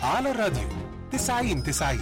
على الراديو 90 90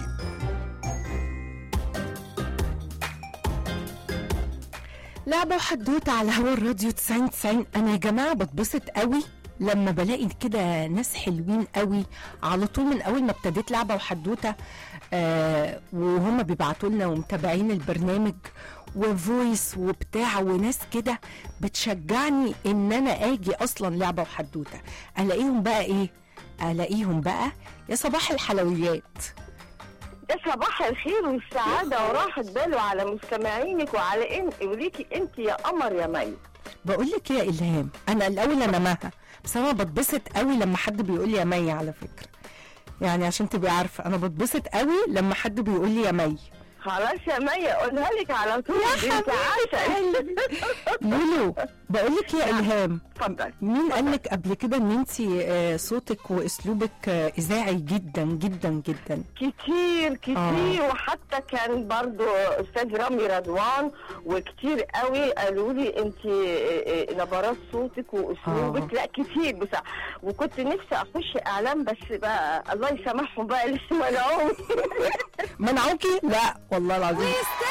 لعبة وحدوتة على هوا الراديو 90 90 أنا يا جماعة بتبسط قوي لما بلاقي كده ناس حلوين قوي على طول من أول ما ابتديت لعبة وحدوتة آه وهم بيبعتوا لنا ومتابعين البرنامج وفويس وبتاع وناس كده بتشجعني ان انا اجي اصلا لعبه وحدوته الاقيهم بقى ايه الاقيهم بقى يا صباح الحلويات ده صباح الخير والسعادة وراحة باله على مستمعينك وعلى إن وليكي انت يا قمر يا مي بقول لك يا الهام انا الاول انا مها بس انا بتبسط قوي لما حد بيقول لي يا مي على فكره يعني عشان تبقي عارفه انا بتبسط قوي لما حد بيقول لي يا مي خلاص يا مي اقولها لك على طول دي انت عارفة لولو بقول لك يا الهام اتفضل مين قال لك قبل كده ان انت صوتك واسلوبك آه، اذاعي جدا جدا جدا كتير كتير آه. وحتى كان برضو استاذ رامي رضوان وكتير قوي قالوا لي انت نبرات صوتك واسلوبك آه. لا كتير بس وكنت نفسي اخش اعلام بس بقى الله يسامحهم بقى اللي منعوني منعوكي لا والله العظيم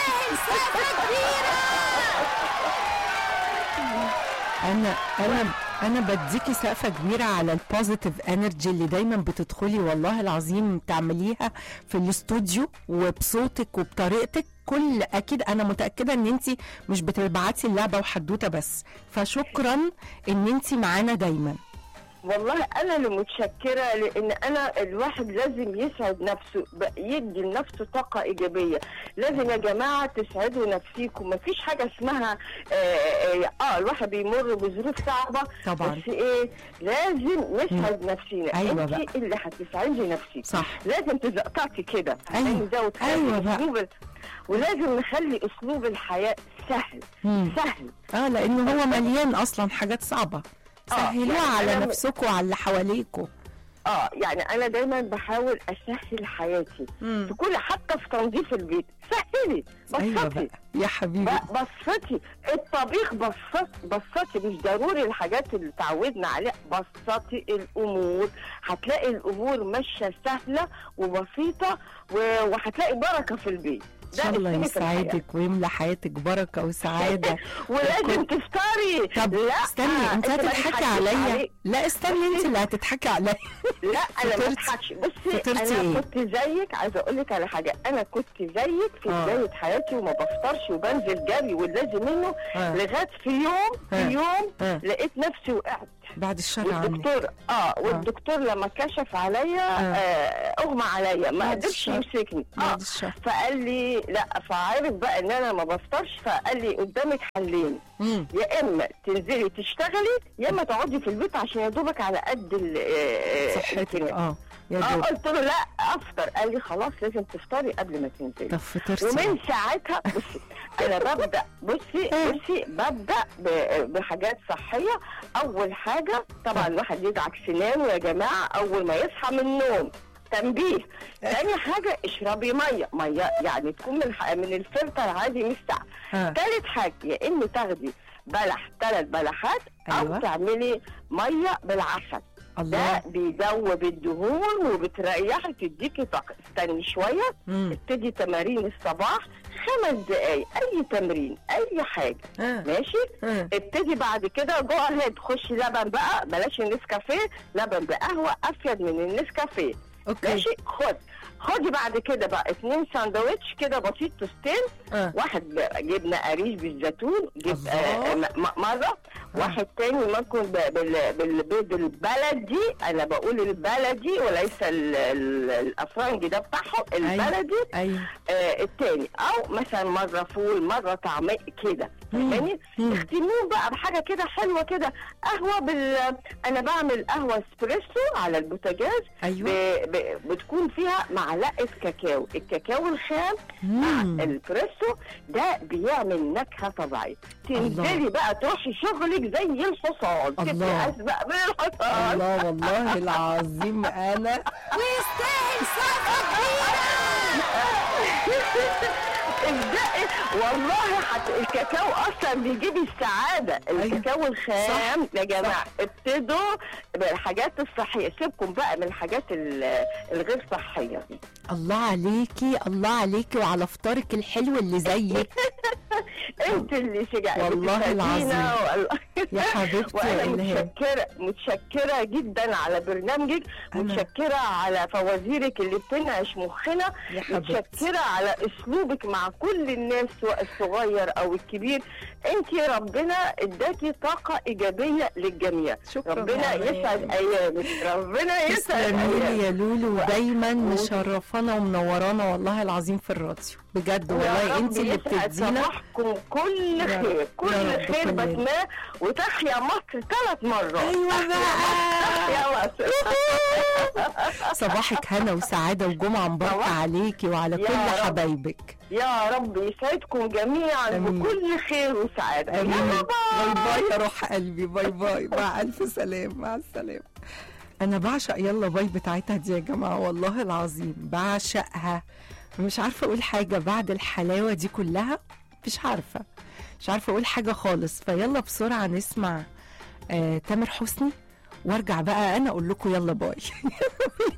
انا انا انا بديكي سقفه كبيره على البوزيتيف انرجي اللي دايما بتدخلي والله العظيم تعمليها في الاستوديو وبصوتك وبطريقتك كل اكيد انا متاكده ان انت مش بتبعتي اللعبه وحدوته بس فشكرا ان انت معانا دايما والله انا اللي متشكره لان انا الواحد لازم يسعد نفسه بقى يدي لنفسه طاقه ايجابيه لازم يا جماعه تسعدوا نفسيكم مفيش حاجه اسمها آه, آه, اه الواحد بيمر بظروف صعبه طبعا. بس ايه لازم نسعد نفسينا أيوة انت بقى. اللي هتسعدي نفسك صح لازم تزقطعي كده أيوة. يعني ده وتخلي أيوة بقى. أسلوب ال- ولازم نخلي اسلوب الحياه سهل مم. سهل اه لانه هو مليان اصلا حاجات صعبه آه، سهلوها يعني على أنا م- نفسكم وعلى اللي حواليكوا اه يعني انا دايما بحاول اسهل حياتي مم. في كل حتى في تنظيف البيت سهلي ايوه بسطي بقى يا حبيبي ب- بسطي الطبيخ بسط بسطي مش ضروري الحاجات اللي تعودنا عليها بسطي الامور هتلاقي الامور ماشيه سهله وبسيطه و- وهتلاقي بركه في البيت ان شاء الله السر في الحياة. يسعدك ويملى حياتك بركه وسعاده ولازم وكل- تفطري طب لا استني انت ما هتضحكي تضحكيش عليا عليك. لا استني انت اللي هتضحكي عليا لا انا ما فطرتي- بضحكش بصي فطرتي انا ايه؟ كنت زيك عايزه اقول لك على حاجه انا كنت زيك في آه. بدايه حياتي وما بفطرش وبنزل جري واللازم منه آه. لغايه في يوم آه. في يوم آه. لقيت نفسي وقعت بعد الشر عنك والدكتور اه والدكتور لما كشف عليا آه. آه اغمى عليا ما بعد قدرش الشر. يمسكني اه بعد الشر فقال لي لا فعارف بقى ان انا ما بفطرش فقال لي قدامك حلين مم. يا اما تنزلي تشتغلي يا اما تقعدي في البيت عشان يا دوبك على قد ال- آه، صحتك الكلام. اه يا اه دوب قلت له لا افطر قال لي خلاص لازم تفطري قبل ما تنزلي طب فطرتي ومن ساعتها بصي انا ببدا بصي آه. بصي ببدا ب- بحاجات صحيه اول حاجه طبعا الواحد يدعك سنانه يا جماعه اول ما يصحى من النوم تنبيه تاني حاجه اشربي ميه ميه يعني تكون من ح- من الفلتر عادي مش ساقعه آه. تالت حاجه يا اما تاخدي بلح ثلاث بلحات او أيوة. تعملي ميه بالعسل ده الله بيذوب الدهون وبتريحي تديكي طاقه استني شويه مم. ابتدي تمارين الصباح خمس دقايق اي تمرين اي حاجه آه. ماشي آه. ابتدي بعد كده جو اهيد خشي لبن بقى بلاش النسكافيه لبن بقهوه افيد من النسكافيه اوكي ماشي خد خدي بعد كده بقى اتنين ساندوتش كده بسيط توستين آه. واحد ب- جبنه قريش بالزيتون جب الله. آه م- م- مره واحد تاني ممكن ب- بال- بالبيض البلدي انا بقول البلدي وليس ال- ال- الافرنجي ده بتاعهم البلدي ايوه آه التاني او مثلا مره فول مره طعميه كده مم. فاهماني مم. اختموه بقى بحاجه كده حلوه كده قهوه بال انا بعمل قهوه اسبريسو على البوتاجاز ايوه ب... ب... بتكون فيها معلقه كاكاو الكاكاو الخام مع مم. البريسو ده بيعمل نكهه طبيعيه الله. تنزلي بقى تروحي شغلك زي الحصان الله. تبقي اسبق من الحصان الله والله العظيم انا ويستاهل سقفة كبيرة ابدأي والله حتى الكاكاو اصلا بيجيب السعاده الكاكاو الخام يا جماعه ابتدوا بالحاجات الصحيه سيبكم بقى من الحاجات ال- الغير صحيه دي الله عليكي الله عليكي وعلى فطارك الحلو اللي زيك انت اللي شجعتي والله العظيم. والله يا حبيبتي يا وانا إلهام. متشكره متشكره جدا على برنامجك أنا- متشكره على فوازيرك اللي بتنعش مخنا يا حبيبتي. متشكره على اسلوبك مع كل الناس سواء الصغير او الكبير انت ربنا اداكي طاقه ايجابيه للجميع شكراً ربنا يا يسعد ايامك ربنا يسعد تسلمي لي ايامك يا لولو ودايما مشرفانا ومنورانا والله العظيم في الراديو بجد يا والله رب انت اللي يسعد بتدينا صباحكم كل يا خير رب، كل يا رب خير كلنا. بتناه وتحيا مصر ثلاث مرات ايوه بقى يا مصر صباحك هنا وسعاده وجمعه مباركه صباح. عليكي وعلى يا كل رب. حبايبك يا رب يسعدكم جميعا آمين. بكل خير وسعاده امين يا باي باي باي يا روح قلبي باي باي مع الف سلام مع السلامه انا بعشق يلا باي بتاعتها دي يا جماعه والله العظيم بعشقها مش عارفه اقول حاجه بعد الحلاوه دي كلها مش عارفه مش عارفه اقول حاجه خالص فيلا بسرعه نسمع آه تامر حسني وارجع بقى انا اقول لكم يلا باي